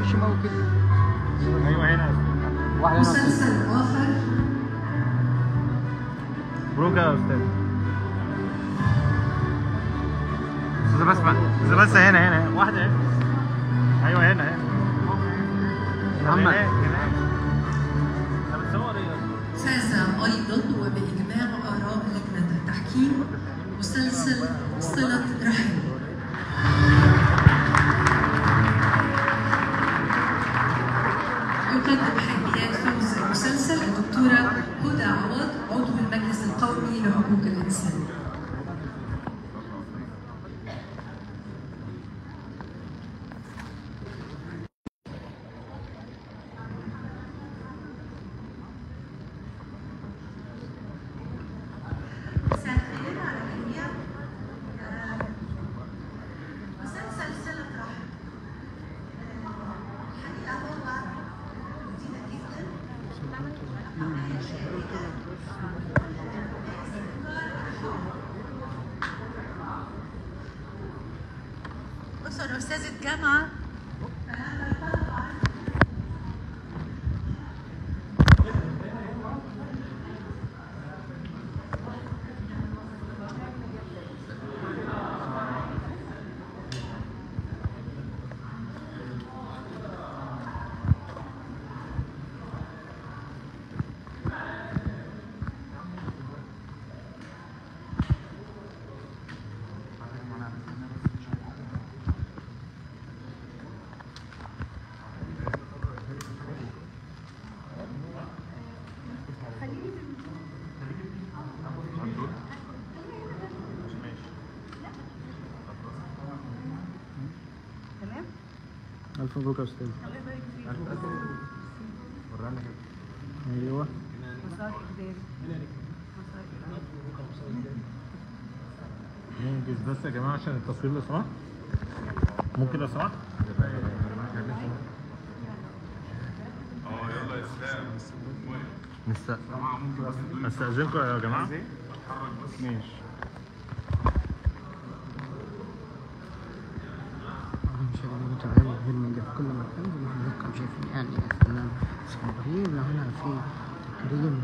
شيء موكل ايوه هنا يا استاذ واحده هنا مسلسل آخر مبروك يا استاذ استاذ بسمع استاذ بس هنا هنا هنا. واحده هنا ايوه هنا هنا محمد. هناك هناك انت بتصور ايه يا أستاذ؟ فاز أيضا وبإجماع آراء لجنة التحكيم مسلسل صلة رحم يقدم حيثيات فوز المسلسل الدكتورة هدى عوض عضو المجلس القومي لحقوق الإنسان مساء الخير على الجميع آه، مسلسل صلة رحم آه، الحقيقة هو جديدة جدا عملية شائكة أسر أستاذة جامعة الف مبروك يا استاذ ايوه ننجز بس يا جماعه عشان التصوير لو سمحت ممكن لو سمحت نست- استاذنكم يا جماعه ماشي مشاهدينا المتابعين برنامج في كل مكان زي ما حضراتكم شايفين يعني الفنان اسكندريه هنا في تكريم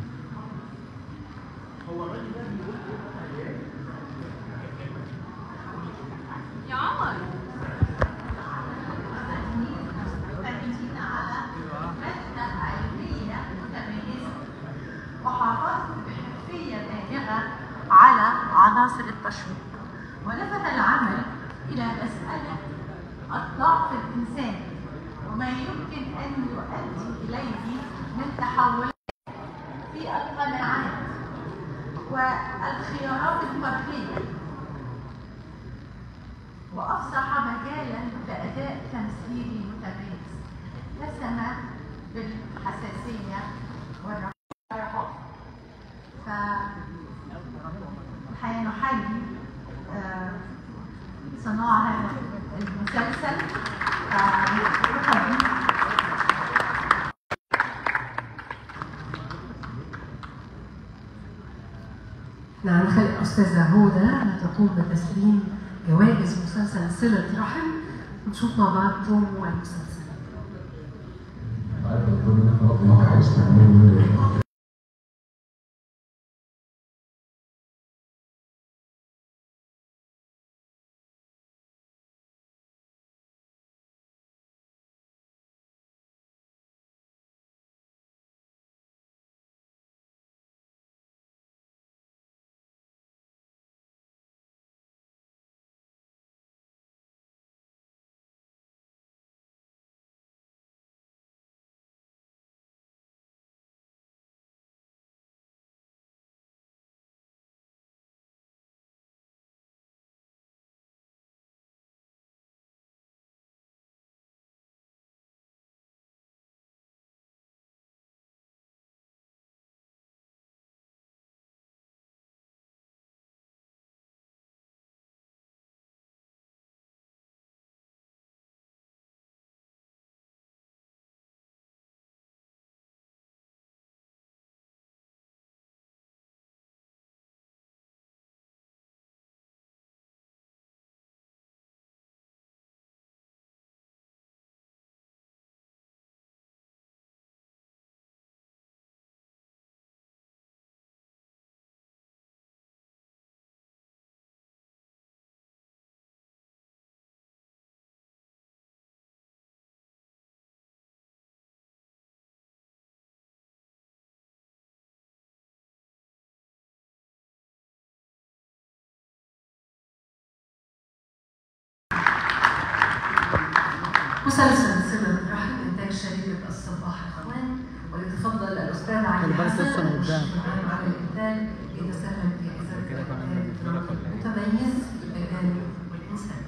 وحافظت بحرفية بالغة على عناصر التشويق ولفت العمل إلى مسألة الضعف الإنساني وما يمكن أن يؤدي إليه من تحولات في القناعات والخيارات الفردية وأفصح مجالا لأداء تمثيلي متميز دسم بالحساسية والرحمة ف الحقيقة نحيي آه، صناع هذا المسلسل آه، يقدم نعم خلي الأستاذة هدى تقوم بتسليم جوائز مسلسل صلة رحم نشوف مع بعض توم والمسلسل عارف الدكتور ما عايز تعمل مسلسل صلة رحم إنتاج شركة الصباح الأخوان وليتفضل الأستاذ علي خلي بالك حسن لسه من المشرف قدام. العام على الإنتاج يتساهم في إذاعة الإنتاج الدرامي المتميز في الإعلام والإنسان.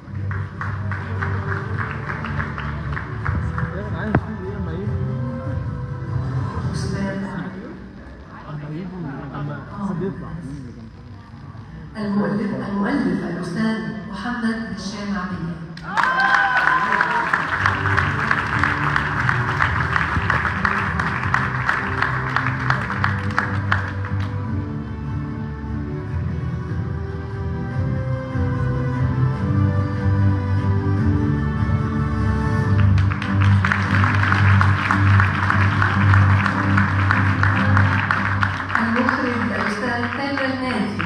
أستاذ المؤلف المؤلف الأستاذ محمد هشام عبيد المخرج الأستاذ تامر ناجي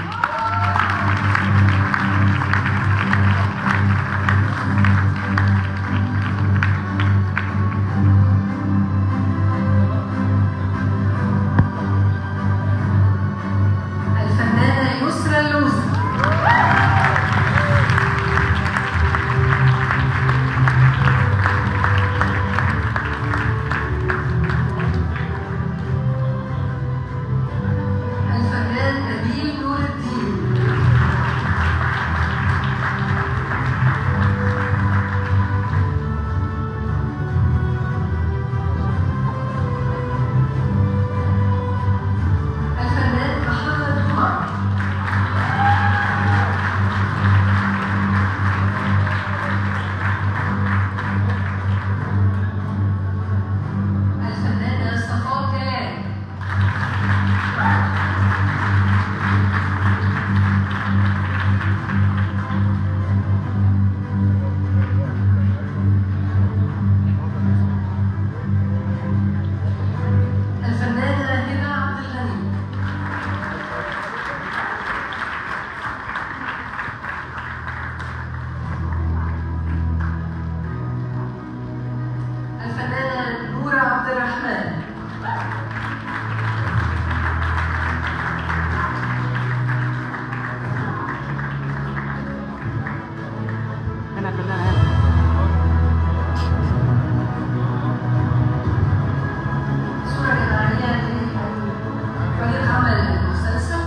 الفنانة يسرى اللوزي الفنان نبيل نور الدين الفنان محمد عمر الفنانة صفاء جلال الفنانة هبة عبد الغني الفنانة نورة عبد الرحمن هنا كلها هنا صورة جماعية لفريق عمل المسلسل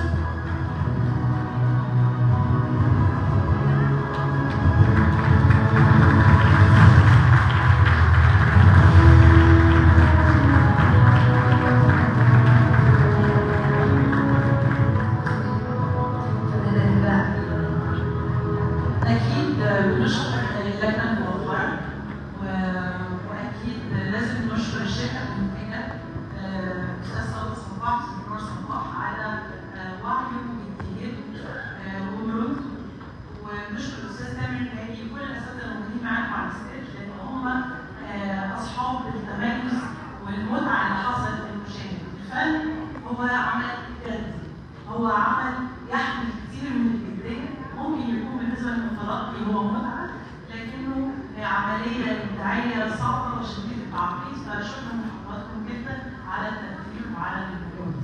فنانة هبة أكيد بنشكر اللجنة الموفرة و- وأكيد لازم نشكر الشركة المنتجة آه، أستاذ صالح صباح دكتور صباح على آه، وعيه وجديته آه، ومرونته ونشكر الأستاذ تامر ناجي وكل الأساتذة الموجودين معانا على الستيج لأن هم آه، أصحاب التميز والمتعة اللي حصلت للمشاهد الفن هو عمل جد هو عمل يحمل كتير من الجدية ممكن يكون بالنسبة للمتلقي هو متعة لكنه عملية إبداعية صعبة وشديدة التعقيد فشكرا لحضراتكم جدا على التقدير وعلى الجهود.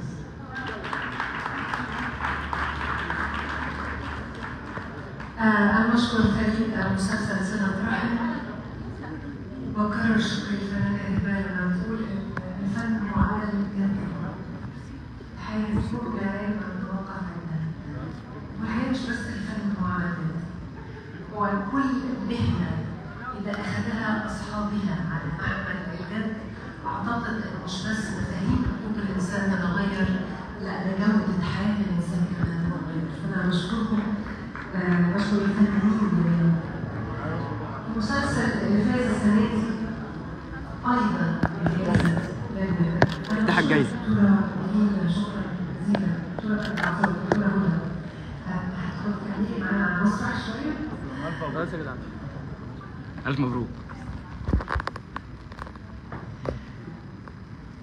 آه، أنا بشكر فريق مسلسل صلة رحم وأكرر شكر الفنانة هبة لما بتقول إن الفن هو عمل بجد الحياة فوق لا دايما نتوقف عندها وهي مش بس الفن هو عمل بجد هو كل مهنة إذا أخذها أصحابها على محمل الجد أعتقد إن مش بس مفاهيم حقوق الإنسان تتغير لا ده جودة حياة الإنسان كمان تتغير فأنا بشكركم آه، بشكر الفنانين المسلسل اللي فاز السنة دي أيضا بجائزة لجنة. أنا افتح الجايزة. بشكر الدكتورة نبيل، شكرا جزيلا دكتورة العفو الدكتورة هدى آه، هتدخل تعليقي معانا على المسرح شوية بس يا جدعان ألف مبروك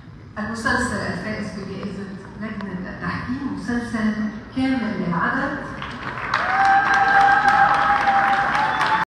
المسلسل الفائز بجائزة لجنة التحكيم مسلسل كامل للعدد